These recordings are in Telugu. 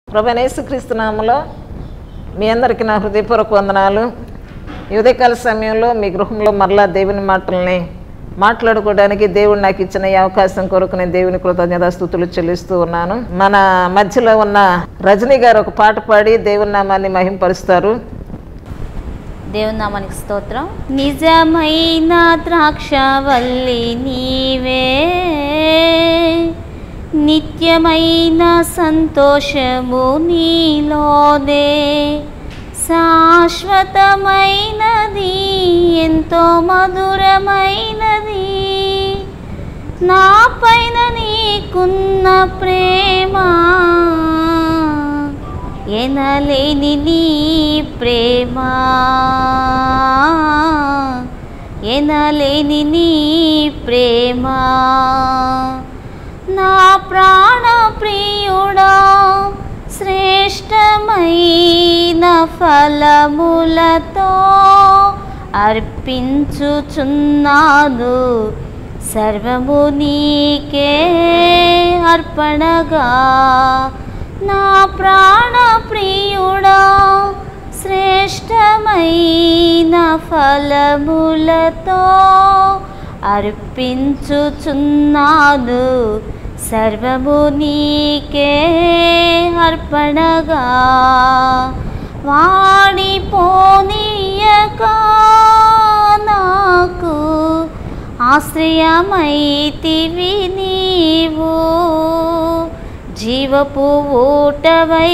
ప్రభనేసుక్రీస్తు నామలో మీ అందరికీ నా హృదయపూర్వక వందనాలు ఈ ఉదయకాల సమయంలో మీ గృహంలో మరలా దేవుని మాటల్ని మాట్లాడుకోవడానికి దేవుడు నాకు ఇచ్చిన ఈ అవకాశం కొరకు నేను దేవుని కృతజ్ఞతాస్థుతులు చెల్లిస్తూ ఉన్నాను మన మధ్యలో ఉన్న రజనీ గారు ఒక పాట పాడి దేవుని నామాన్ని మహింపరుస్తారు దేవుని నామానికి స్తోత్రం నిజమైన ద్రాక్షవల్లి నీవే నిత్యమైన సంతోషము నీలోనే శాశ్వతమైనది ఎంతో మధురమైనది నా పైన నీకున్న ప్రేమ ఎనలేని నీ ప్రేమ ఎనలేని నీ ప్రేమ నా ప్రాణ ప్రియుడా శ్రేష్టమైన ఫలములతో అర్పించుచున్నాను సర్వము నీకే అర్పణగా నా ప్రాణ ప్రియుడా శ్రేష్టమైన ఫలములతో అర్పించుచున్నాను సర్వము నీకే అర్పణగా వాడిపోనీయక నాకు ఆశ్రయమైతివి నీవు జీవపు ఊటవై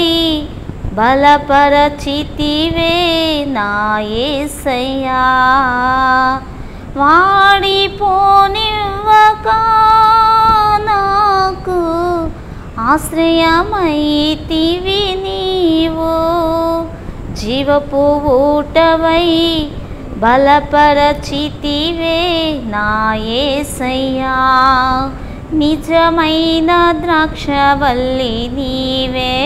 బలపరచితివే నాయసయ్యా వాడిపోనివ్వక నాకు ఆశ్రయమైతివి నీవు జీవపు ఊటవై బలపరచితివే నాయసయ్యా నిజమైన ద్రాక్షవల్లి నీవే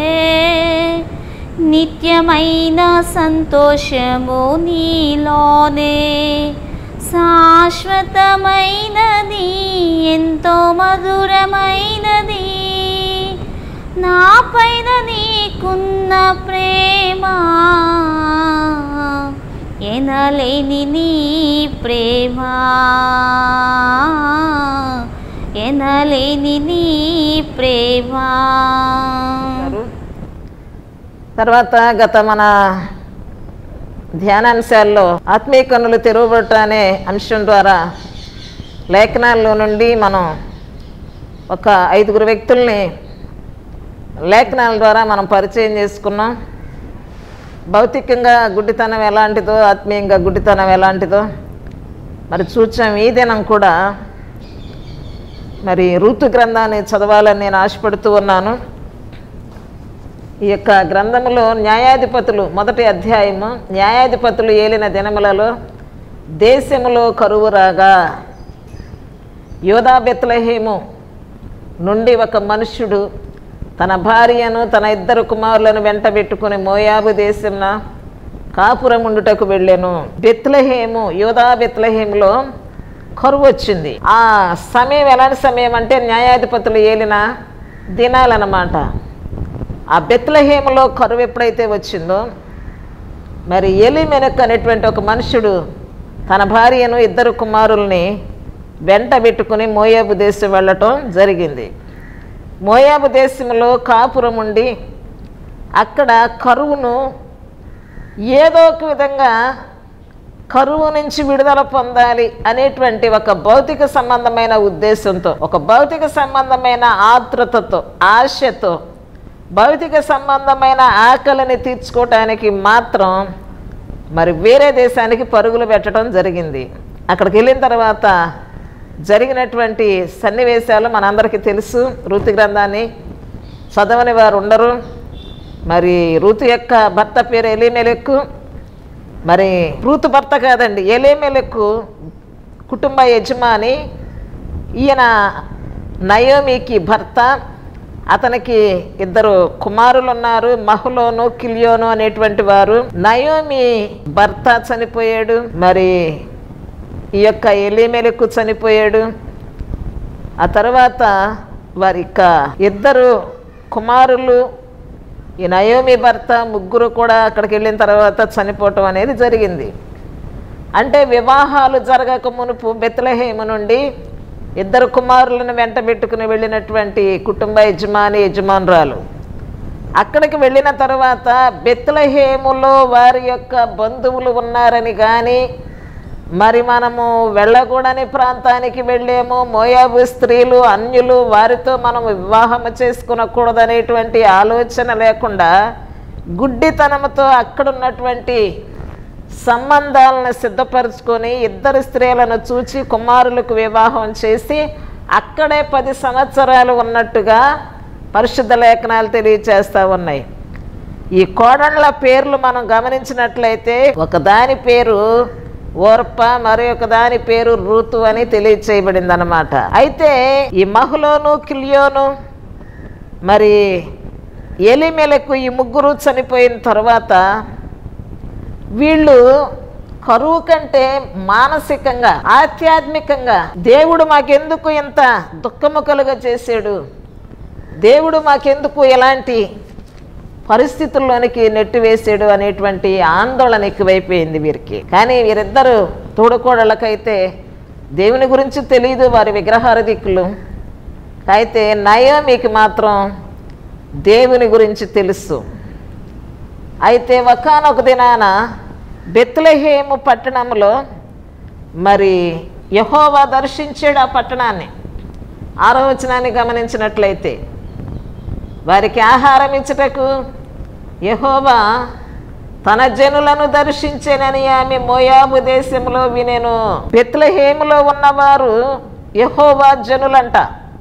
నిత్యమైన సంతోషము నీలోనే శాశ్వతమైనది ఎంతో మధురమైనది నా పైన నీకున్న ప్రేమ ఎనలేని నీ ప్రేమ ఎనలేని నీ ప్రేమ తర్వాత గత మన ధ్యానాంశాల్లో ఆత్మీయ కన్నులు తెరవబట్ట అనే అంశం ద్వారా లేఖనాల్లో నుండి మనం ఒక ఐదుగురు వ్యక్తుల్ని లేఖనాల ద్వారా మనం పరిచయం చేసుకున్నాం భౌతికంగా గుడ్డితనం ఎలాంటిదో ఆత్మీయంగా గుడ్డితనం ఎలాంటిదో మరి చూచాం ఈ దినం కూడా మరి ఋతు గ్రంథాన్ని చదవాలని నేను ఆశపడుతూ ఉన్నాను ఈ యొక్క గ్రంథములో న్యాయాధిపతులు మొదటి అధ్యాయము న్యాయాధిపతులు ఏలిన దినములలో దేశములో కరువు రాగా యోధా బెత్లహేము నుండి ఒక మనుష్యుడు తన భార్యను తన ఇద్దరు కుమారులను వెంటబెట్టుకుని మోయాబు దేశంన కాపురముండుటకు వెళ్ళాను బెత్లహేము యోధా బెత్లహేములో కరువు వచ్చింది ఆ సమయం ఎలాంటి సమయం అంటే న్యాయాధిపతులు ఏలిన దినాలన్నమాట ఆ బెత్లహేములో కరువు ఎప్పుడైతే వచ్చిందో మరి ఎలిమెనక్ అనేటువంటి ఒక మనుషుడు తన భార్యను ఇద్దరు కుమారుల్ని వెంట పెట్టుకుని మోయాబు దేశం వెళ్ళటం జరిగింది మోయాబు దేశంలో కాపురం ఉండి అక్కడ కరువును ఏదో ఒక విధంగా కరువు నుంచి విడుదల పొందాలి అనేటువంటి ఒక భౌతిక సంబంధమైన ఉద్దేశంతో ఒక భౌతిక సంబంధమైన ఆతృతతో ఆశతో భౌతిక సంబంధమైన ఆకలిని తీర్చుకోవటానికి మాత్రం మరి వేరే దేశానికి పరుగులు పెట్టడం జరిగింది అక్కడికి వెళ్ళిన తర్వాత జరిగినటువంటి సన్నివేశాలు మనందరికీ తెలుసు ఋతు గ్రంథాన్ని చదవని వారు ఉండరు మరి ఋతు యొక్క భర్త పేరు ఎలిమెలెక్కు మరి ఋతు భర్త కాదండి ఎలిమెలెక్కు కుటుంబ యజమాని ఈయన నయోమికి భర్త అతనికి ఇద్దరు కుమారులు ఉన్నారు మహులోను కిలియోను అనేటువంటి వారు నయోమి భర్త చనిపోయాడు మరి ఈ యొక్క ఎలిమెలకు చనిపోయాడు ఆ తర్వాత వారి యొక్క ఇద్దరు కుమారులు ఈ నయోమి భర్త ముగ్గురు కూడా అక్కడికి వెళ్ళిన తర్వాత చనిపోవటం అనేది జరిగింది అంటే వివాహాలు జరగక మునుపు బెత్లహేము నుండి ఇద్దరు కుమారులను వెంట పెట్టుకుని వెళ్ళినటువంటి కుటుంబ యజమాని యజమానురాలు అక్కడికి వెళ్ళిన తర్వాత బెత్లహేములో వారి యొక్క బంధువులు ఉన్నారని కానీ మరి మనము వెళ్ళకూడని ప్రాంతానికి వెళ్ళేమో మోయాబు స్త్రీలు అన్యులు వారితో మనం వివాహం చేసుకునకూడదనేటువంటి ఆలోచన లేకుండా గుడ్డితనంతో అక్కడున్నటువంటి సంబంధాలను సిద్ధపరచుకొని ఇద్దరు స్త్రీలను చూచి కుమారులకు వివాహం చేసి అక్కడే పది సంవత్సరాలు ఉన్నట్టుగా పరిశుద్ధ లేఖనాలు తెలియచేస్తూ ఉన్నాయి ఈ కోడళ్ళ పేర్లు మనం గమనించినట్లయితే ఒకదాని పేరు ఓర్ప మరి ఒక దాని పేరు రూతు అని తెలియచేయబడింది అనమాట అయితే ఈ మహులోను కిలియోను మరి ఎలిమెలకు ఈ ముగ్గురు చనిపోయిన తర్వాత వీళ్ళు కరువు కంటే మానసికంగా ఆధ్యాత్మికంగా దేవుడు మాకెందుకు ఇంత దుఃఖము కలుగ చేశాడు దేవుడు మాకెందుకు ఎలాంటి పరిస్థితుల్లోనికి నెట్టివేసాడు అనేటువంటి ఆందోళన ఎక్కువైపోయింది వీరికి కానీ వీరిద్దరు తోడుకోడళ్ళకైతే దేవుని గురించి తెలియదు వారి విగ్రహారధికులు అయితే నయోమికి మాత్రం దేవుని గురించి తెలుసు అయితే ఒకానొక దినాన బెత్లహేము పట్టణంలో మరి యహోవా దర్శించాడు ఆ పట్టణాన్ని ఆరో వచనాన్ని గమనించినట్లయితే వారికి ఆహారం ఇచ్చటకు యహోవా తన జనులను దర్శించేనని ఆమె మోయాబు దేశంలో వినెను బెత్లహేములో ఉన్నవారు యహోవా జనులంట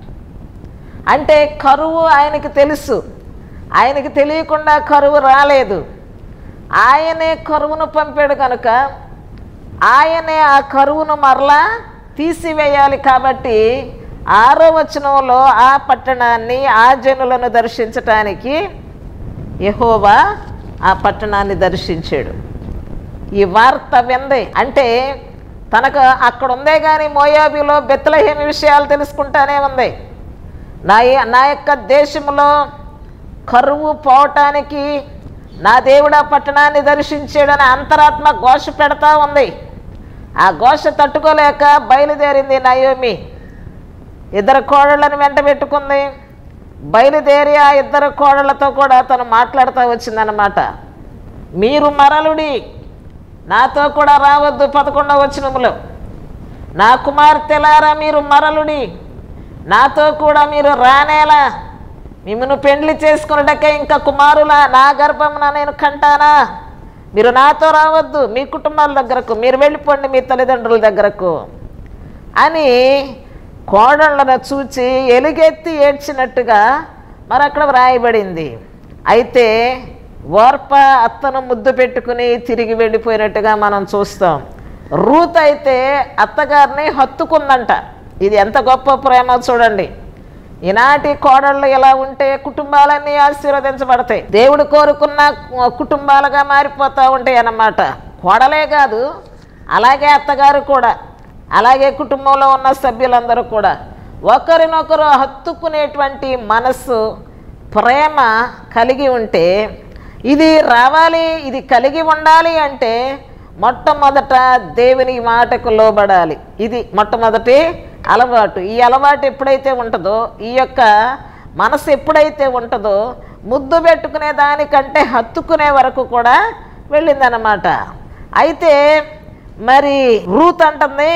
అంటే కరువు ఆయనకి తెలుసు ఆయనకి తెలియకుండా కరువు రాలేదు ఆయనే కరువును పంపాడు కనుక ఆయనే ఆ కరువును మరలా తీసివేయాలి కాబట్టి ఆరో వచనంలో ఆ పట్టణాన్ని ఆ జనులను దర్శించటానికి యెహోవా ఆ పట్టణాన్ని దర్శించాడు ఈ వార్త వింది అంటే తనకు అక్కడ ఉందే కానీ మోయాబిలో బెత్తలహేమి విషయాలు తెలుసుకుంటానే ఉంది నా ఈ- నా యొక్క దేశంలో కరువు పోవటానికి నా దేవుడు ఆ పట్టణాన్ని దర్శించాడని అంతరాత్మ ఘోష పెడతా ఉంది ఆ ఘోష తట్టుకోలేక బయలుదేరింది నయోమి ఇద్దరు కోడళ్ళని వెంట పెట్టుకుంది బయలుదేరి ఆ ఇద్దరు కోడళ్ళతో కూడా తను మాట్లాడుతూ వచ్చిందనమాట మీరు మరలుడి నాతో కూడా రావద్దు పదకొండవ వచనములో నా కుమార్తెలారా మీరు మరలుడి నాతో కూడా మీరు రానేలా మిమ్మల్ని పెండ్లి చేసుకున్నటకే ఇంకా కుమారుల నా గర్భమున నేను కంటానా మీరు నాతో రావద్దు మీ కుటుంబాల దగ్గరకు మీరు వెళ్ళిపోండి మీ తల్లిదండ్రుల దగ్గరకు అని కోడళ్ళను చూచి ఎలుగెత్తి ఏడ్చినట్టుగా మరి అక్కడ వ్రాయబడింది అయితే ఓర్ప అత్తను ముద్దు పెట్టుకుని తిరిగి వెళ్ళిపోయినట్టుగా మనం చూస్తాం రూత్ అయితే అత్తగారిని హత్తుకుందంట ఇది ఎంత గొప్ప ప్రేమ చూడండి ఈనాటి కోడళ్ళు ఎలా ఉంటే కుటుంబాలన్నీ ఆశీర్వదించబడతాయి దేవుడు కోరుకున్న కుటుంబాలుగా మారిపోతూ ఉంటాయి అన్నమాట కోడలే కాదు అలాగే అత్తగారు కూడా అలాగే కుటుంబంలో ఉన్న సభ్యులందరూ కూడా ఒకరినొకరు హత్తుకునేటువంటి మనస్సు ప్రేమ కలిగి ఉంటే ఇది రావాలి ఇది కలిగి ఉండాలి అంటే మొట్టమొదట దేవుని మాటకు లోబడాలి ఇది మొట్టమొదటి అలవాటు ఈ అలవాటు ఎప్పుడైతే ఉంటుందో ఈ యొక్క మనసు ఎప్పుడైతే ఉంటుందో ముద్దు పెట్టుకునే దానికంటే హత్తుకునే వరకు కూడా వెళ్ళిందన్నమాట అయితే మరి రూత్ అంటుంది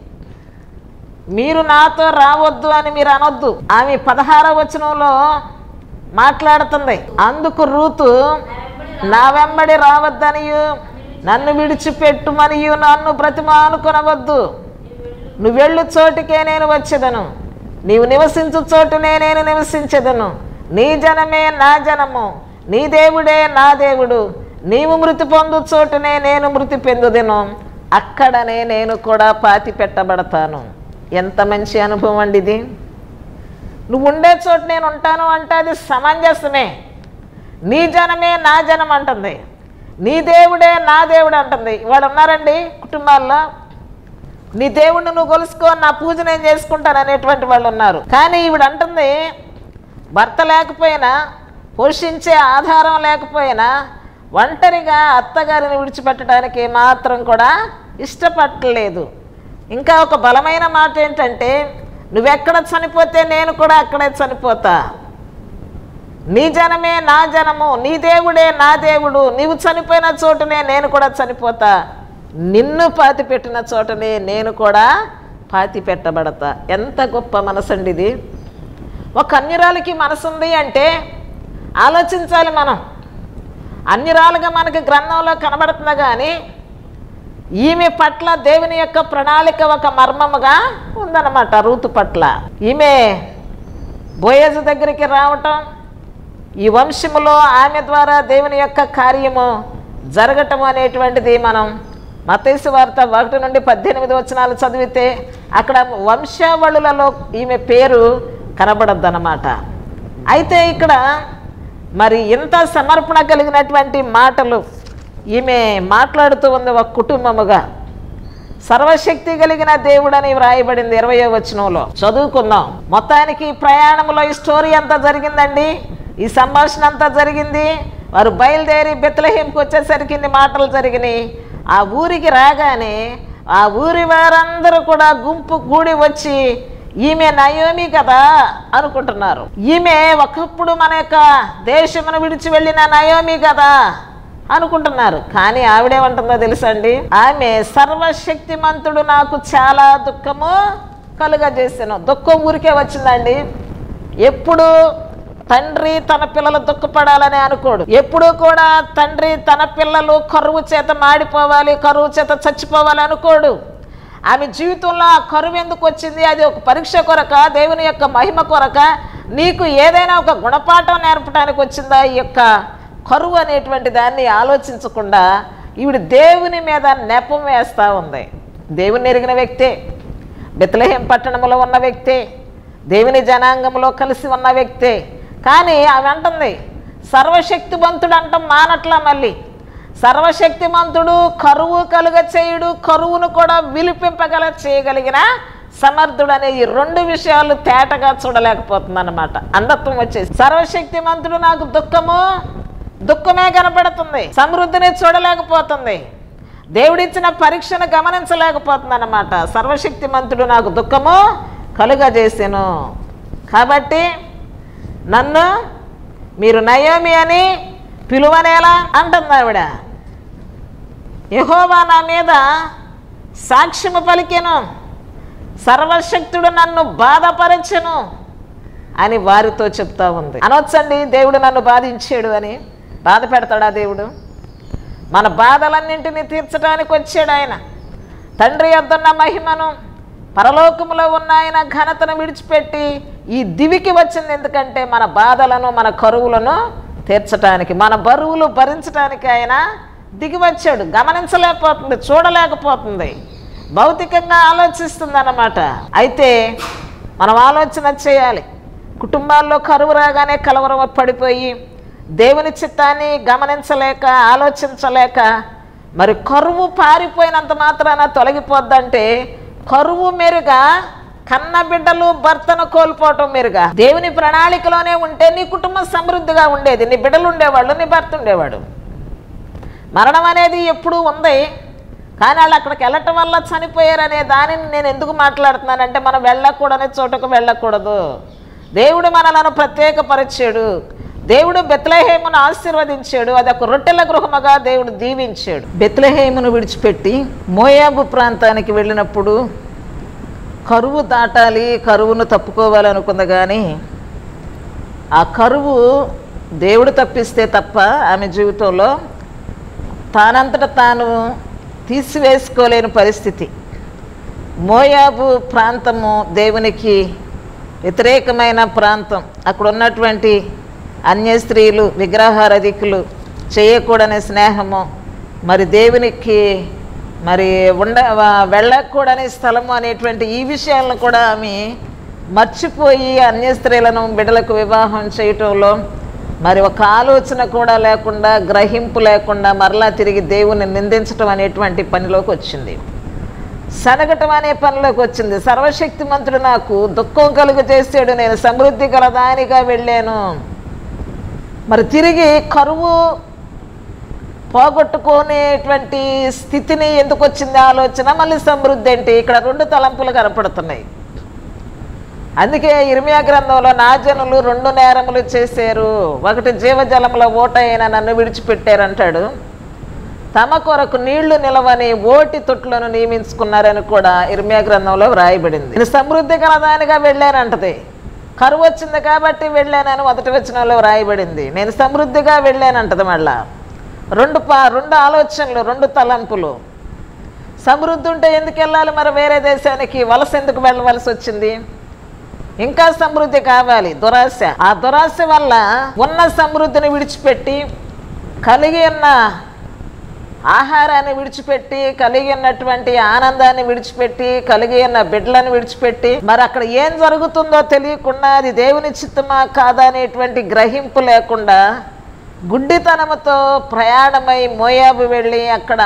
మీరు నాతో రావద్దు అని మీరు అనొద్దు ఆమె పదహారవ వచనంలో మాట్లాడుతుంది అందుకు రూతు నా వెంబడి రావద్దనియు నన్ను విడిచిపెట్టుమనియు నన్ను బ్రతిమానుకొనవద్దు నువ్వు వెళ్ళు చోటికే నేను వచ్చేదను నీవు నివసించు చోటునే నేను నివసించెదను నీ జనమే నా జనము నీ దేవుడే నా దేవుడు నీవు మృతి పొందు చోటునే నేను మృతి పొందుదెను అక్కడనే నేను కూడా పాతి పెట్టబడతాను ఎంత మంచి అనుభవం అండి ఇది నువ్వు ఉండే చోటు నేను ఉంటాను అంటే అది సమంజసమే నీ జనమే నా జనం అంటుంది నీ దేవుడే నా దేవుడు అంటుంది వాళ్ళు ఉన్నారండి కుటుంబాల్లో నీ దేవుడిని నువ్వు కొలుసుకో నా పూజ నేను చేసుకుంటాను అనేటువంటి వాళ్ళు ఉన్నారు కానీ ఈవిడ అంటుంది భర్త లేకపోయినా పోషించే ఆధారం లేకపోయినా ఒంటరిగా అత్తగారిని విడిచిపెట్టడానికి మాత్రం కూడా ఇష్టపడలేదు ఇంకా ఒక బలమైన మాట ఏంటంటే నువ్వెక్కడ చనిపోతే నేను కూడా అక్కడే చనిపోతా నీ జనమే నా జనము నీ దేవుడే నా దేవుడు నీవు చనిపోయిన చోటనే నేను కూడా చనిపోతా నిన్ను పాతి పెట్టిన చోటనే నేను కూడా పాతి పెట్టబడతా ఎంత గొప్ప మనసండి ఇది ఒక అన్యురాలకి మనసుంది అంటే ఆలోచించాలి మనం అన్యురాలుగా మనకి గ్రంథంలో కనబడుతుంది కానీ ఈమె పట్ల దేవుని యొక్క ప్రణాళిక ఒక మర్మముగా ఉందన్నమాట రూతు పట్ల ఈమె బోయజు దగ్గరికి రావటం ఈ వంశములో ఆమె ద్వారా దేవుని యొక్క కార్యము జరగటం అనేటువంటిది మనం మతేసు వార్త ఒకటి నుండి పద్దెనిమిది వచనాలు చదివితే అక్కడ వంశావళులలో ఈమె పేరు కనబడద్దన్నమాట అయితే ఇక్కడ మరి ఇంత సమర్పణ కలిగినటువంటి మాటలు ఈమె మాట్లాడుతూ ఉంది ఒక కుటుంబముగా సర్వశక్తి కలిగిన దేవుడని వ్రాయబడింది ఇరవయో వచనంలో చదువుకుందాం మొత్తానికి ఈ ప్రయాణంలో ఈ స్టోరీ అంతా జరిగిందండి ఈ సంభాషణ అంతా జరిగింది వారు బయలుదేరి బెత్తలహేంకి వచ్చేసరికి ఇన్ని మాటలు జరిగినాయి ఆ ఊరికి రాగానే ఆ ఊరి వారందరూ కూడా గుంపు కూడి వచ్చి ఈమె నయోమి కదా అనుకుంటున్నారు ఈమె ఒకప్పుడు మన యొక్క దేశమును విడిచి వెళ్ళిన నయోమి కదా అనుకుంటున్నారు కానీ ఆవిడేమంటుందో తెలుసండి ఆమె సర్వశక్తిమంతుడు నాకు చాలా దుఃఖము కలుగజేసాను దుఃఖం ఊరికే వచ్చిందండి ఎప్పుడు తండ్రి తన పిల్లలు దుఃఖపడాలని అనుకోడు ఎప్పుడు కూడా తండ్రి తన పిల్లలు కరువు చేత మాడిపోవాలి కరువు చేత చచ్చిపోవాలి అనుకోడు ఆమె జీవితంలో ఆ కరువు ఎందుకు వచ్చింది అది ఒక పరీక్ష కొరక దేవుని యొక్క మహిమ కొరక నీకు ఏదైనా ఒక గుణపాఠం నేర్పడానికి వచ్చిందా ఈ యొక్క కరువు అనేటువంటి దాన్ని ఆలోచించకుండా ఈవిడ దేవుని మీద నెపం వేస్తూ ఉంది దేవుని ఎరిగిన వ్యక్తే బెత్లహేం పట్టణంలో ఉన్న వ్యక్తే దేవుని జనాంగంలో కలిసి ఉన్న వ్యక్తే కానీ ఆమె అంటుంది సర్వశక్తివంతుడు అంటాం మానట్లా మళ్ళీ సర్వశక్తిమంతుడు కరువు కలుగ చేయుడు కరువును కూడా విలిపింపగల చేయగలిగిన సమర్థుడు అనే ఈ రెండు విషయాలు తేటగా చూడలేకపోతుంది అనమాట అంధత్వం వచ్చేసి సర్వశక్తిమంతుడు నాకు దుఃఖము దుఃఖమే కనపడుతుంది సమృద్ధిని చూడలేకపోతుంది దేవుడిచ్చిన పరీక్షను గమనించలేకపోతుంది అనమాట సర్వశక్తిమంతుడు నాకు దుఃఖము కలుగజేసాను కాబట్టి నన్ను మీరు నయోమి అని పిలువనేలా అంటుంది ఆవిడ యహోవా నా మీద సాక్ష్యము పలికెను సర్వశక్తుడు నన్ను బాధపరచెను అని వారితో చెప్తా ఉంది అనొచ్చండి దేవుడు నన్ను బాధించాడు అని బాధ పెడతాడా దేవుడు మన బాధలన్నింటినీ తీర్చడానికి వచ్చాడు ఆయన తండ్రి యొద్దన్న మహిమను పరలోకములో ఉన్న ఆయన ఘనతను విడిచిపెట్టి ఈ దివికి వచ్చింది ఎందుకంటే మన బాధలను మన కరువులను తీర్చడానికి మన బరువులు భరించడానికి ఆయన దిగి వచ్చాడు గమనించలేకపోతుంది చూడలేకపోతుంది భౌతికంగా ఆలోచిస్తుంది అన్నమాట అయితే మనం ఆలోచన చేయాలి కుటుంబాల్లో కరువు రాగానే కలవరం పడిపోయి దేవుని చిత్తాన్ని గమనించలేక ఆలోచించలేక మరి కరువు పారిపోయినంత మాత్రాన తొలగిపోద్దంటే కరువు మెరుగా కన్న బిడ్డలు భర్తను కోల్పోవటం మెరుగా దేవుని ప్రణాళికలోనే ఉంటే నీ కుటుంబం సమృద్ధిగా ఉండేది నీ బిడ్డలు ఉండేవాళ్ళు నీ భర్త ఉండేవాడు మరణం అనేది ఎప్పుడూ ఉంది కానీ వాళ్ళు అక్కడికి వెళ్ళటం వల్ల చనిపోయారనే దానిని నేను ఎందుకు మాట్లాడుతున్నానంటే మనం వెళ్ళకూడని చోటకు వెళ్ళకూడదు దేవుడు మనలను ప్రత్యేకపరిచాడు దేవుడు బెత్లహేమును ఆశీర్వదించాడు అది ఒక రొట్టెల గృహముగా దేవుడు దీవించాడు బెత్లహేమును విడిచిపెట్టి మోయాబు ప్రాంతానికి వెళ్ళినప్పుడు కరువు దాటాలి కరువును తప్పుకోవాలనుకుంది కానీ ఆ కరువు దేవుడు తప్పిస్తే తప్ప ఆమె జీవితంలో తానంతట తాను తీసివేసుకోలేని పరిస్థితి మోయాబు ప్రాంతము దేవునికి వ్యతిరేకమైన ప్రాంతం అక్కడ ఉన్నటువంటి అన్య స్త్రీలు విగ్రహారధికులు చేయకూడని స్నేహము మరి దేవునికి మరి ఉండ వ- వెళ్ళకూడని స్థలము అనేటువంటి ఈ విషయాలను కూడా ఆమె మర్చిపోయి అన్య స్త్రీలను బిడ్డలకు వివాహం చేయటంలో మరి ఒక ఆలోచన కూడా లేకుండా గ్రహింపు లేకుండా మరలా తిరిగి దేవుని నిందించటం అనేటువంటి పనిలోకి వచ్చింది సనగటం అనే పనిలోకి వచ్చింది సర్వశక్తిమంతుడు నాకు దుఃఖం కలుగు చేసాడు నేను సమృద్ధి గల దానిగా వెళ్ళాను మరి తిరిగి కరువు పోగొట్టుకునేటువంటి స్థితిని ఎందుకు వచ్చింది ఆలోచన మళ్ళీ సమృద్ధి ఏంటి ఇక్కడ రెండు తలంపులు కనపడుతున్నాయి అందుకే ఇర్మియా గ్రంథంలో నా జనులు రెండు నేరములు చేశారు ఒకటి జీవజలంలో ఓట అయిన నన్ను విడిచిపెట్టారు అంటాడు తమ కొరకు నీళ్లు నిలవని ఓటి తొట్లను నియమించుకున్నారని కూడా ఇర్మియా గ్రంథంలో వ్రాయబడింది నేను సమృద్ధి గలదానిగా వెళ్ళానంటది కరువు వచ్చింది కాబట్టి వెళ్ళానని మొదటి వచనంలో వ్రాయబడింది నేను సమృద్ధిగా వెళ్ళానంటది మళ్ళా రెండు పా రెండు ఆలోచనలు రెండు తలంపులు సమృద్ధి ఉంటే ఎందుకు వెళ్ళాలి మరి వేరే దేశానికి వలస ఎందుకు వెళ్ళవలసి వచ్చింది ఇంకా సమృద్ధి కావాలి దురాశ ఆ దురాశ వల్ల ఉన్న సమృద్ధిని విడిచిపెట్టి కలిగి ఉన్న ఆహారాన్ని విడిచిపెట్టి కలిగి ఉన్నటువంటి ఆనందాన్ని విడిచిపెట్టి కలిగి ఉన్న బిడ్డలను విడిచిపెట్టి మరి అక్కడ ఏం జరుగుతుందో తెలియకుండా అది దేవుని చిత్తమా కాదా అనేటువంటి గ్రహింపు లేకుండా గుడ్డితనముతో ప్రయాణమై మోయాబు వెళ్ళి అక్కడ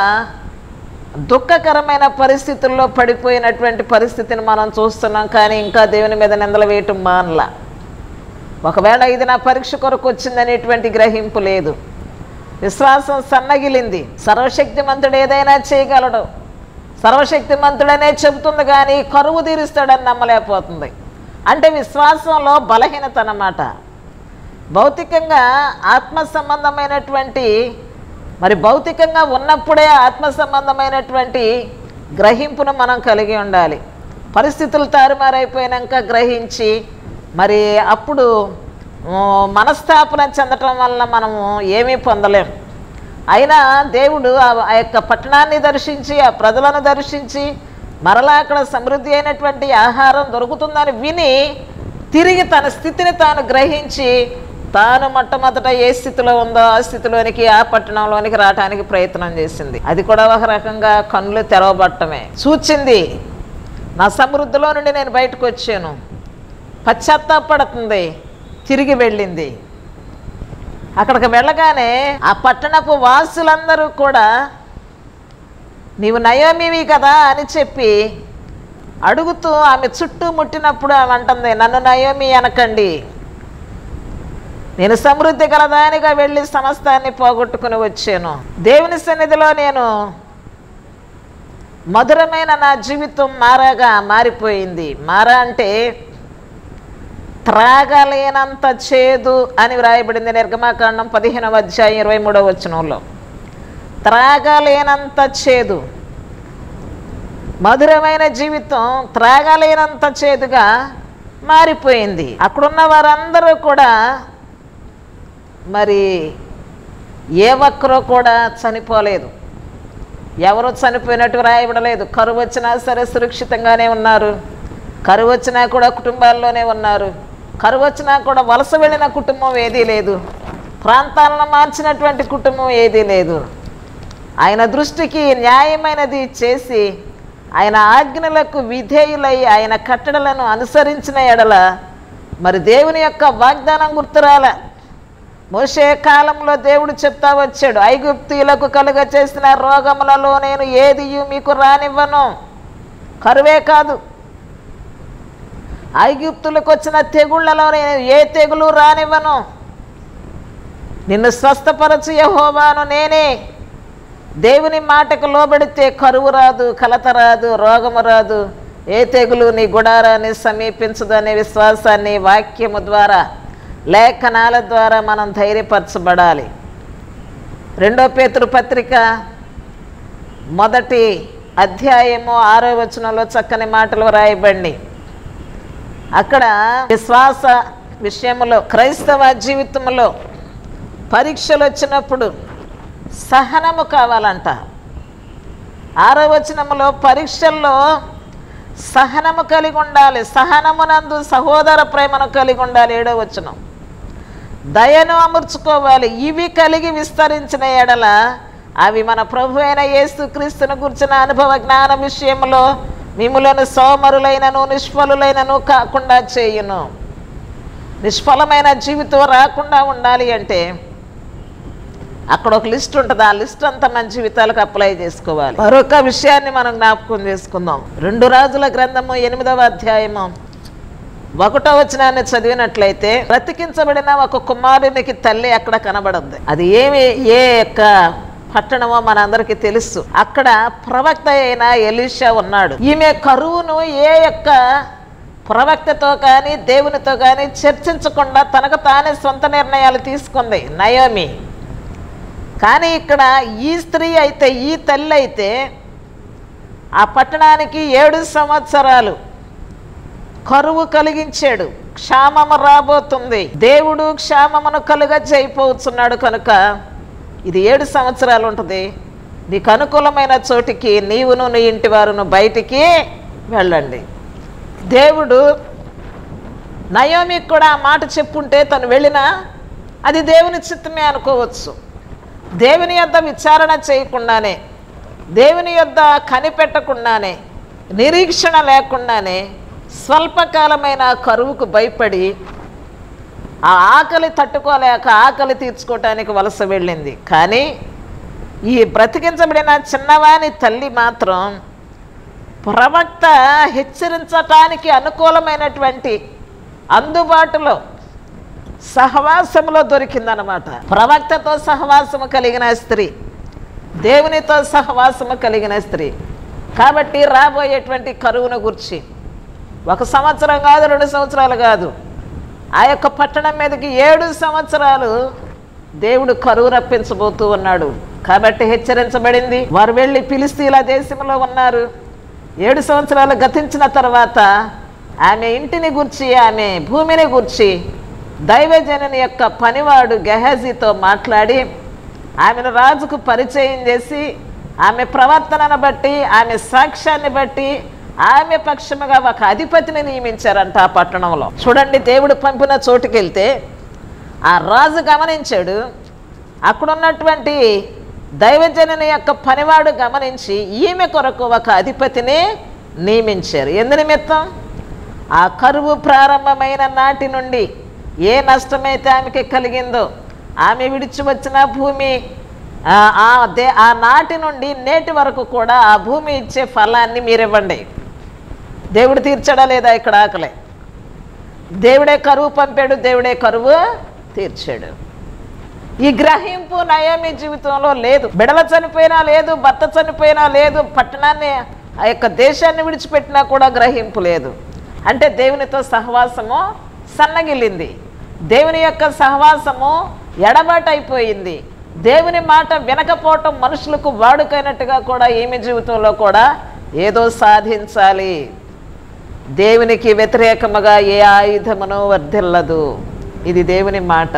దుఃఖకరమైన పరిస్థితుల్లో పడిపోయినటువంటి పరిస్థితిని మనం చూస్తున్నాం కానీ ఇంకా దేవుని మీద నిందలు వేయటం మానలా ఒకవేళ ఇది నా పరీక్ష కొరకు వచ్చిందనేటువంటి గ్రహింపు లేదు విశ్వాసం సన్నగిలింది సర్వశక్తిమంతుడు ఏదైనా చేయగలడు సర్వశక్తిమంతుడనే చెబుతుంది కానీ కరువు తీరుస్తాడని నమ్మలేకపోతుంది అంటే విశ్వాసంలో బలహీనత అన్నమాట భౌతికంగా ఆత్మ సంబంధమైనటువంటి మరి భౌతికంగా ఉన్నప్పుడే ఆత్మ సంబంధమైనటువంటి గ్రహింపును మనం కలిగి ఉండాలి పరిస్థితులు తారుమారైపోయాక గ్రహించి మరి అప్పుడు ఆ, మనస్తాపన చెందటం వల్ల మనము ఏమీ పొందలేం అయినా దేవుడు ఆ ఆ యొక్క పట్టణాన్ని దర్శించి ఆ ప్రజలను దర్శించి మరలా అక్కడ సమృద్ధి అయినటువంటి ఆహారం దొరుకుతుందని విని తిరిగి తన స్థితిని తాను గ్రహించి తాను మొట్టమొదట ఏ స్థితిలో ఉందో ఆ స్థితిలోనికి ఆ పట్టణంలోనికి రావడానికి ప్రయత్నం చేసింది అది కూడా ఒక రకంగా కన్నులు తెరవబట్టమే చూచింది నా సమృద్ధిలో నుండి నేను బయటకు వచ్చాను పశ్చాత్తాపడుతుంది తిరిగి వెళ్ళింది అక్కడికి వెళ్ళగానే ఆ పట్టణపు వాసులందరూ కూడా నీవు నయోమివి కదా అని చెప్పి అడుగుతూ ఆమె చుట్టూ ముట్టినప్పుడు ఆమె అంటుంది నన్ను నయోమి అనకండి నేను సమృద్ధి గలదానిగా వెళ్ళి సమస్తాన్ని పోగొట్టుకుని వచ్చాను దేవుని సన్నిధిలో నేను మధురమైన నా జీవితం మారాగా మారిపోయింది మారా అంటే త్రాగలేనంత చేదు అని వ్రాయబడింది నిర్గమాకాండం పదిహేనవ అధ్యాయం ఇరవై మూడవ వచనంలో త్రాగలేనంత చేదు మధురమైన జీవితం త్రాగలేనంత చేదుగా మారిపోయింది అక్కడున్న వారందరూ కూడా మరి ఏ ఒక్కరూ కూడా చనిపోలేదు ఎవరు చనిపోయినట్టు రాయబడలేదు కరువు వచ్చినా సరే సురక్షితంగానే ఉన్నారు కరువు వచ్చినా కూడా కుటుంబాల్లోనే ఉన్నారు కరువు వచ్చినా కూడా వలస వెళ్ళిన కుటుంబం ఏదీ లేదు ప్రాంతాలను మార్చినటువంటి కుటుంబం ఏదీ లేదు ఆయన దృష్టికి న్యాయమైనది చేసి ఆయన ఆజ్ఞలకు విధేయులై ఆయన కట్టడలను అనుసరించిన ఎడల మరి దేవుని యొక్క వాగ్దానం గుర్తురాల మోసే కాలంలో దేవుడు చెప్తా వచ్చాడు ఐగుప్తీయులకు కలుగ చేసిన రోగములలో నేను ఏదియు మీకు రానివ్వను కరువే కాదు ఐగుప్తులకు వచ్చిన తెగుళ్లలో నేను ఏ తెగులు రానివ్వను నిన్ను స్వస్థపరచు యహోవాను నేనే దేవుని మాటకు లోబడితే కరువు రాదు కలత రాదు రోగము రాదు ఏ తెగులు నీ గుడారాన్ని సమీపించదు అనే విశ్వాసాన్ని వాక్యము ద్వారా లేఖనాల ద్వారా మనం ధైర్యపరచబడాలి రెండో పేతురు పత్రిక మొదటి అధ్యాయము ఆరో వచనంలో చక్కని మాటలు రాయబడి అక్కడ విశ్వాస విషయంలో క్రైస్తవ జీవితంలో పరీక్షలు వచ్చినప్పుడు సహనము కావాలంట ఆరో వచనములో పరీక్షల్లో సహనము కలిగి ఉండాలి సహనమునందు సహోదర ప్రేమను కలిగి ఉండాలి ఏడో వచనం దయను అమర్చుకోవాలి ఇవి కలిగి విస్తరించిన ఎడల అవి మన ప్రభు అయిన యేసుక్రీస్తును గురించిన అనుభవ జ్ఞాన విషయంలో మిములను సోమరులైనను నిష్ఫలులైనను కాకుండా చేయును నిష్ఫలమైన జీవితం రాకుండా ఉండాలి అంటే అక్కడ ఒక లిస్ట్ ఉంటుంది ఆ లిస్ట్ అంతా మన జీవితాలకు అప్లై చేసుకోవాలి మరొక విషయాన్ని మనం జ్ఞాపకం చేసుకుందాం రెండు రాజుల గ్రంథము ఎనిమిదవ అధ్యాయము ఒకటో వచనాన్ని చదివినట్లయితే బ్రతికించబడిన ఒక కుమారునికి తల్లి అక్కడ కనబడుద్ది అది ఏమి ఏ యొక్క పట్టణమో మనందరికీ తెలుసు అక్కడ ప్రవక్త అయిన ఎలీషా ఉన్నాడు ఈమె కరువును ఏ యొక్క ప్రవక్తతో కానీ దేవునితో కానీ చర్చించకుండా తనకు తానే సొంత నిర్ణయాలు తీసుకుంది నయోమి కానీ ఇక్కడ ఈ స్త్రీ అయితే ఈ తల్లి అయితే ఆ పట్టణానికి ఏడు సంవత్సరాలు కరువు కలిగించాడు క్షామము రాబోతుంది దేవుడు క్షామమును కలుగ చేయపోతున్నాడు కనుక ఇది ఏడు సంవత్సరాలు ఉంటుంది నీకు అనుకూలమైన చోటికి నీవును నీ ఇంటి వారును బయటికి వెళ్ళండి దేవుడు నయోమికి కూడా ఆ మాట చెప్పుంటే తను వెళ్ళినా అది దేవుని చిత్తమే అనుకోవచ్చు దేవుని యొద్ద విచారణ చేయకుండానే దేవుని యొద్ద కనిపెట్టకుండానే నిరీక్షణ లేకుండానే స్వల్పకాలమైన కరువుకు భయపడి ఆ ఆకలి తట్టుకోలేక ఆకలి తీర్చుకోవటానికి వలస వెళ్ళింది కానీ ఈ బ్రతికించబడిన చిన్నవాని తల్లి మాత్రం ప్రవక్త హెచ్చరించటానికి అనుకూలమైనటువంటి అందుబాటులో సహవాసంలో దొరికిందనమాట ప్రవక్తతో సహవాసము కలిగిన స్త్రీ దేవునితో సహవాసము కలిగిన స్త్రీ కాబట్టి రాబోయేటువంటి కరువును గురించి ఒక సంవత్సరం కాదు రెండు సంవత్సరాలు కాదు ఆ యొక్క పట్టణం మీదకి ఏడు సంవత్సరాలు దేవుడు కరువు రప్పించబోతూ ఉన్నాడు కాబట్టి హెచ్చరించబడింది వారు వెళ్ళి ఫిలిస్తీన్ల దేశంలో ఉన్నారు ఏడు సంవత్సరాలు గతించిన తర్వాత ఆమె ఇంటిని గుర్చి ఆమె భూమిని గుర్చి దైవజనుని యొక్క పనివాడు గెహజీతో మాట్లాడి ఆమెను రాజుకు పరిచయం చేసి ఆమె ప్రవర్తనను బట్టి ఆమె సాక్ష్యాన్ని బట్టి ఆమె పక్షముగా ఒక అధిపతిని నియమించారంట ఆ పట్టణంలో చూడండి దేవుడు పంపిన చోటుకి వెళ్తే ఆ రాజు గమనించాడు అక్కడ ఉన్నటువంటి దైవజనుని యొక్క పనివాడు గమనించి ఈమె కొరకు ఒక అధిపతిని నియమించారు ఎందు నిమిత్తం ఆ కరువు ప్రారంభమైన నాటి నుండి ఏ నష్టమైతే ఆమెకి కలిగిందో ఆమె విడిచి వచ్చిన భూమి ఆ, ఆ దే ఆ నాటి నుండి నేటి వరకు కూడా ఆ భూమి ఇచ్చే ఫలాన్ని మీరివ్వండి దేవుడు తీర్చడా లేదా ఇక్కడ ఆకలే దేవుడే కరువు పంపాడు దేవుడే కరువు తీర్చాడు ఈ గ్రహింపు నయమి జీవితంలో లేదు బిడల చనిపోయినా లేదు భర్త చనిపోయినా లేదు పట్టణాన్ని ఆ యొక్క దేశాన్ని విడిచిపెట్టినా కూడా గ్రహింపు లేదు అంటే దేవునితో సహవాసము సన్నగిల్లింది దేవుని యొక్క సహవాసము ఎడబాటైపోయింది దేవుని మాట వినకపోవటం మనుషులకు వాడుకైనట్టుగా కూడా ఈమె జీవితంలో కూడా ఏదో సాధించాలి దేవునికి వ్యతిరేకముగా ఏ ఆయుధమును వర్ధిల్లదు ఇది దేవుని మాట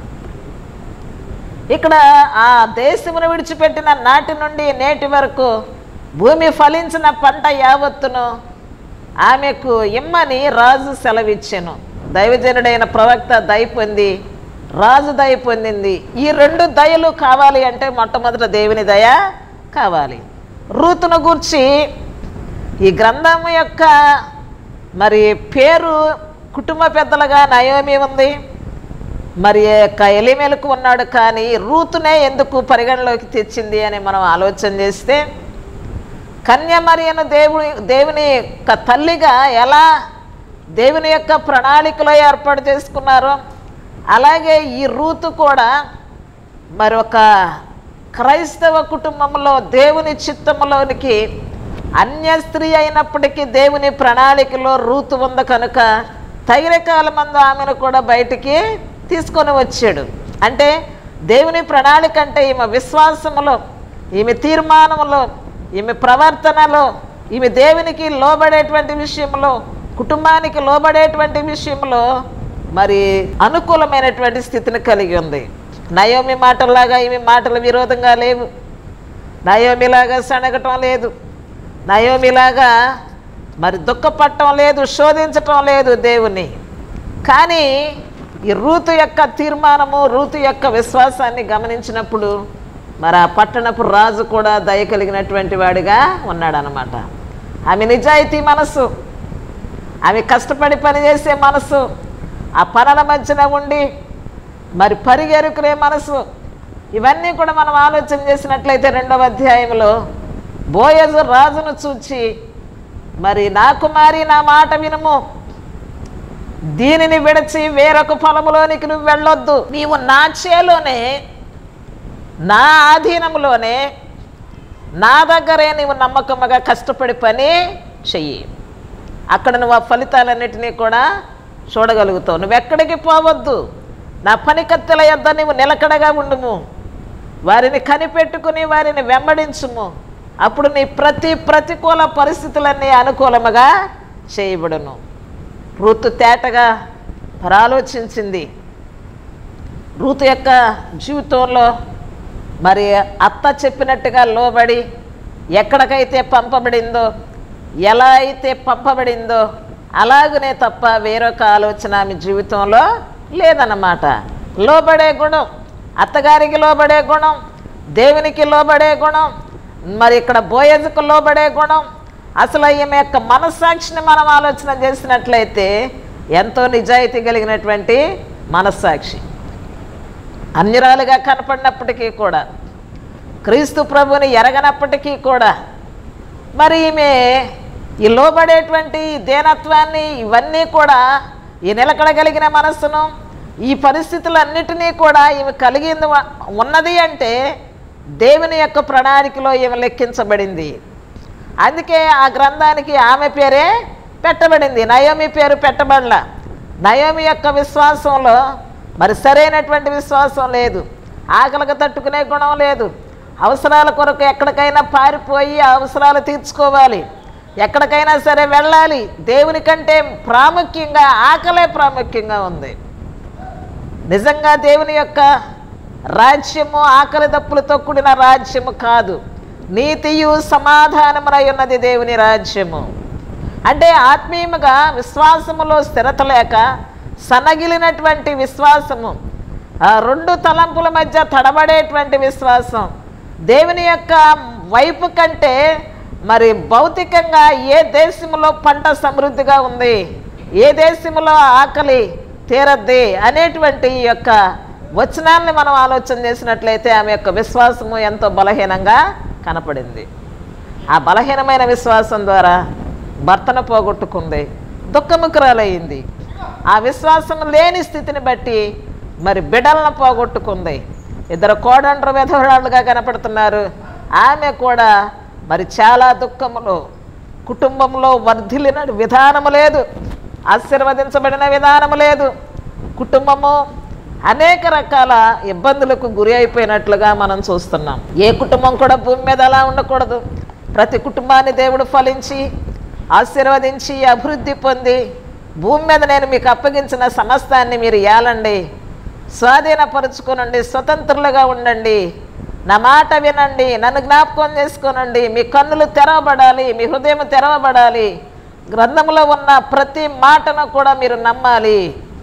ఇక్కడ ఆ దేశమును విడిచిపెట్టిన నాటి నుండి నేటి వరకు భూమి ఫలించిన పంట యావత్తును ఆమెకు ఇమ్మని రాజు సెలవిచ్చెను దైవజనుడైన ప్రవక్త దయ పొంది రాజు దయ పొందింది ఈ రెండు దయలు కావాలి అంటే మొట్టమొదట దేవుని దయ కావాలి రూతును గూర్చి ఈ గ్రంథం యొక్క మరి పేరు కుటుంబ పెద్దలుగా నయోమి ఉంది మరి యొక్క ఎలిమెలకు ఉన్నాడు కానీ రూతునే ఎందుకు పరిగణలోకి తెచ్చింది అని మనం ఆలోచన చేస్తే కన్యమరియను దేవుని దేవుని యొక్క తల్లిగా ఎలా దేవుని యొక్క ప్రణాళికలో ఏర్పాటు చేసుకున్నారో అలాగే ఈ రూతు కూడా మరి ఒక క్రైస్తవ కుటుంబంలో దేవుని చిత్తములోనికి అన్య స్త్రీ అయినప్పటికీ దేవుని ప్రణాళికలో రూతు ఉంది కనుక తగిన కాలమందు ఆమెను కూడా బయటికి తీసుకొని వచ్చాడు అంటే దేవుని ప్రణాళిక అంటే ఈమె విశ్వాసములో ఈమె తీర్మానములో ఈమె ప్రవర్తనలో ఈమె దేవునికి లోబడేటువంటి విషయంలో కుటుంబానికి లోబడేటువంటి విషయంలో మరి అనుకూలమైనటువంటి స్థితిని కలిగి ఉంది నయోమి మాటల్లాగా ఈమె మాటలు విరోధంగా లేవు నయోమిలాగా సనగటం లేదు నయోమిలాగా మరి దుఃఖపడటం లేదు శోధించటం లేదు దేవుని కానీ ఈ రూతు యొక్క తీర్మానము రూతు యొక్క విశ్వాసాన్ని గమనించినప్పుడు మరి ఆ పట్టణపు రాజు కూడా దయ కలిగినటువంటి వాడిగా ఉన్నాడనమాట ఆమె నిజాయితీ మనసు ఆమె కష్టపడి పనిచేసే మనసు ఆ పనుల మధ్యన ఉండి మరి పరిగెరుకునే మనసు ఇవన్నీ కూడా మనం ఆలోచన చేసినట్లయితే రెండవ అధ్యాయంలో బోయజు రాజును చూచి మరి నా కుమారి నా మాట వినుము దీనిని విడిచి వేరొక పొలములోనికి నువ్వు వెళ్ళొద్దు నీవు నా చేలోనే నా ఆధీనంలోనే నా దగ్గరే నీవు నమ్మకముగా కష్టపడి పని చెయ్యి అక్కడ నువ్వు ఆ ఫలితాలన్నిటినీ కూడా చూడగలుగుతావు నువ్వు ఎక్కడికి పోవద్దు నా పని కత్తెల యొద్ద నువ్వు నిలకడగా ఉండుము వారిని కనిపెట్టుకుని వారిని వెంబడించుము అప్పుడు నీ ప్రతి ప్రతికూల పరిస్థితులన్నీ అనుకూలముగా చేయబడును రూతు తేటగా పరాలోచించింది రూతు యొక్క జీవితంలో మరి అత్త చెప్పినట్టుగా లోబడి ఎక్కడికైతే పంపబడిందో ఎలా అయితే పంపబడిందో అలాగనే తప్ప వేరొక ఆలోచన ఆమె జీవితంలో లేదన్నమాట లోబడే గుణం అత్తగారికి లోబడే గుణం దేవునికి లోబడే గుణం మరి ఇక్కడ బోయజకు లోబడే గుణం అసలు ఈమె యొక్క మనస్సాక్షిని మనం ఆలోచన చేసినట్లయితే ఎంతో నిజాయితీ కలిగినటువంటి మనస్సాక్షి అన్యురాలుగా కనపడినప్పటికీ కూడా క్రీస్తు ప్రభుని ఎరగనప్పటికీ కూడా మరి ఈమె ఈ లోబడేటువంటి ఈ దేనత్వాన్ని ఇవన్నీ కూడా ఈ నిలకడగలిగిన మనస్సును ఈ పరిస్థితులన్నిటినీ కూడా ఈమె కలిగింది వ- ఉన్నది అంటే దేవుని యొక్క ప్రణాళికలో ఈమె లెక్కించబడింది అందుకే ఆ గ్రంథానికి ఆమె పేరే పెట్టబడింది నయోమి పేరు పెట్టబడల నయోమి యొక్క విశ్వాసంలో మరి సరైనటువంటి విశ్వాసం లేదు ఆకలికి తట్టుకునే గుణం లేదు అవసరాల కొరకు ఎక్కడికైనా పారిపోయి ఆ అవసరాలు తీర్చుకోవాలి ఎక్కడికైనా సరే వెళ్ళాలి దేవుని కంటే ప్రాముఖ్యంగా ఆకలే ప్రాముఖ్యంగా ఉంది నిజంగా దేవుని యొక్క రాజ్యము ఆకలి దప్పులతో కూడిన రాజ్యము కాదు నీతియు సమాధానమునై ఉన్నది దేవుని రాజ్యము అంటే ఆత్మీయముగా విశ్వాసములో స్థిరత లేక సన్నగిలినటువంటి విశ్వాసము ఆ రెండు తలంపుల మధ్య తడబడేటువంటి విశ్వాసం దేవుని యొక్క వైపు కంటే మరి భౌతికంగా ఏ దేశంలో పంట సమృద్ధిగా ఉంది ఏ దేశంలో ఆకలి తీరద్ది అనేటువంటి ఈ యొక్క వచనాల్ని మనం ఆలోచన చేసినట్లయితే ఆమె యొక్క విశ్వాసము ఎంతో బలహీనంగా కనపడింది ఆ బలహీనమైన విశ్వాసం ద్వారా భర్తను పోగొట్టుకుంది దుఃఖముఖరాలయ్యింది ఆ విశ్వాసం లేని స్థితిని బట్టి మరి బిడలను పోగొట్టుకుంది ఇద్దరు కోడండ్రు విధవరాళ్ళుగా కనపడుతున్నారు ఆమె కూడా మరి చాలా దుఃఖములో కుటుంబంలో వర్ధిల్లిన విధానము లేదు ఆశీర్వదించబడిన విధానము లేదు కుటుంబము అనేక రకాల ఇబ్బందులకు గురి అయిపోయినట్లుగా మనం చూస్తున్నాం ఏ కుటుంబం కూడా భూమి మీద అలా ఉండకూడదు ప్రతి కుటుంబాన్ని దేవుడు ఫలించి ఆశీర్వదించి అభివృద్ధి పొంది భూమి మీద నేను మీకు అప్పగించిన సమస్తాన్ని మీరు ఏలండి స్వాధీనపరుచుకోనండి స్వతంత్రులుగా ఉండండి నా మాట వినండి నన్ను జ్ఞాపకం చేసుకోనండి మీ కన్నులు తెరవబడాలి మీ హృదయం తెరవబడాలి గ్రంథంలో ఉన్న ప్రతి మాటను కూడా మీరు నమ్మాలి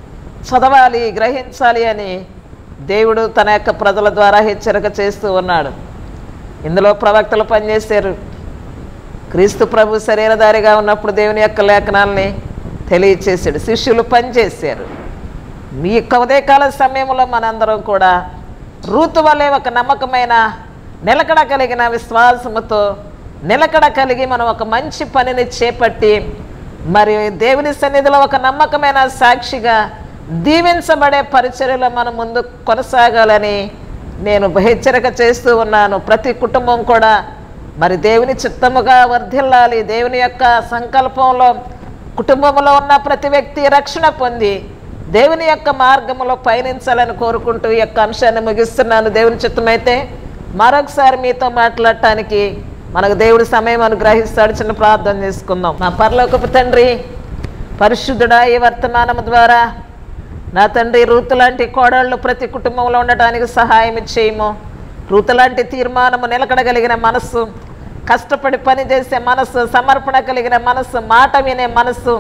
చదవాలి గ్రహించాలి అని దేవుడు తన యొక్క ప్రజల ద్వారా హెచ్చరిక చేస్తూ ఉన్నాడు ఇందులో ప్రవక్తలు పనిచేశారు క్రీస్తు ప్రభు శరీరధారిగా ఉన్నప్పుడు దేవుని యొక్క లేఖనాల్ని తెలియచేశాడు శిష్యులు పనిచేశారు మీ యొక్క ఉదయకాల సమయంలో మనందరం కూడా రూతు వలె ఒక నమ్మకమైన నిలకడ కలిగిన విశ్వాసముతో నిలకడ కలిగి మనం ఒక మంచి పనిని చేపట్టి మరి దేవుని సన్నిధిలో ఒక నమ్మకమైన సాక్షిగా దీవించబడే పరిచర్యలో మనం ముందు కొనసాగాలని నేను హెచ్చరిక చేస్తూ ఉన్నాను ప్రతి కుటుంబం కూడా మరి దేవుని చిత్తముగా వర్ధిల్లాలి దేవుని యొక్క సంకల్పంలో కుటుంబంలో ఉన్న ప్రతి వ్యక్తి రక్షణ పొంది దేవుని యొక్క మార్గంలో పయనించాలని కోరుకుంటూ ఈ యొక్క అంశాన్ని ముగిస్తున్నాను దేవుని చిత్తమైతే మరొకసారి మీతో మాట్లాడటానికి మనకు దేవుడి సమయం అనుగ్రహిస్తాడు చిన్న ప్రార్థన చేసుకుందాం మా పరలోకపు తండ్రి పరిశుద్ధుడా ఈ వర్తమానము ద్వారా నా తండ్రి రూతు లాంటి కోడళ్ళు ప్రతి కుటుంబంలో ఉండటానికి సహాయం చేయము రూతు లాంటి తీర్మానము నిలకడగలిగిన మనస్సు కష్టపడి పని చేసే మనస్సు సమర్పణ కలిగిన మనస్సు మాట వినే మనస్సు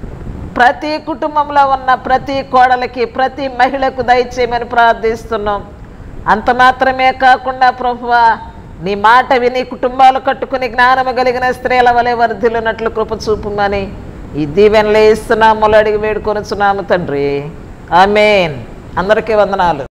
ప్రతి కుటుంబంలో ఉన్న ప్రతి కోడలికి ప్రతి మహిళకు దయచేయమని ప్రార్థిస్తున్నాం అంత మాత్రమే కాకుండా ప్రభువా నీ మాట విని కుటుంబాలు కట్టుకుని జ్ఞానము కలిగిన స్త్రీల వలె వర్ధిల్లున్నట్లు కృప చూపుమని ఈ దీవెనలు ఇస్తున్నాము అడిగి వేడుకొనుచున్నాము తండ్రి ఆమెన్ అందరికీ వందనాలు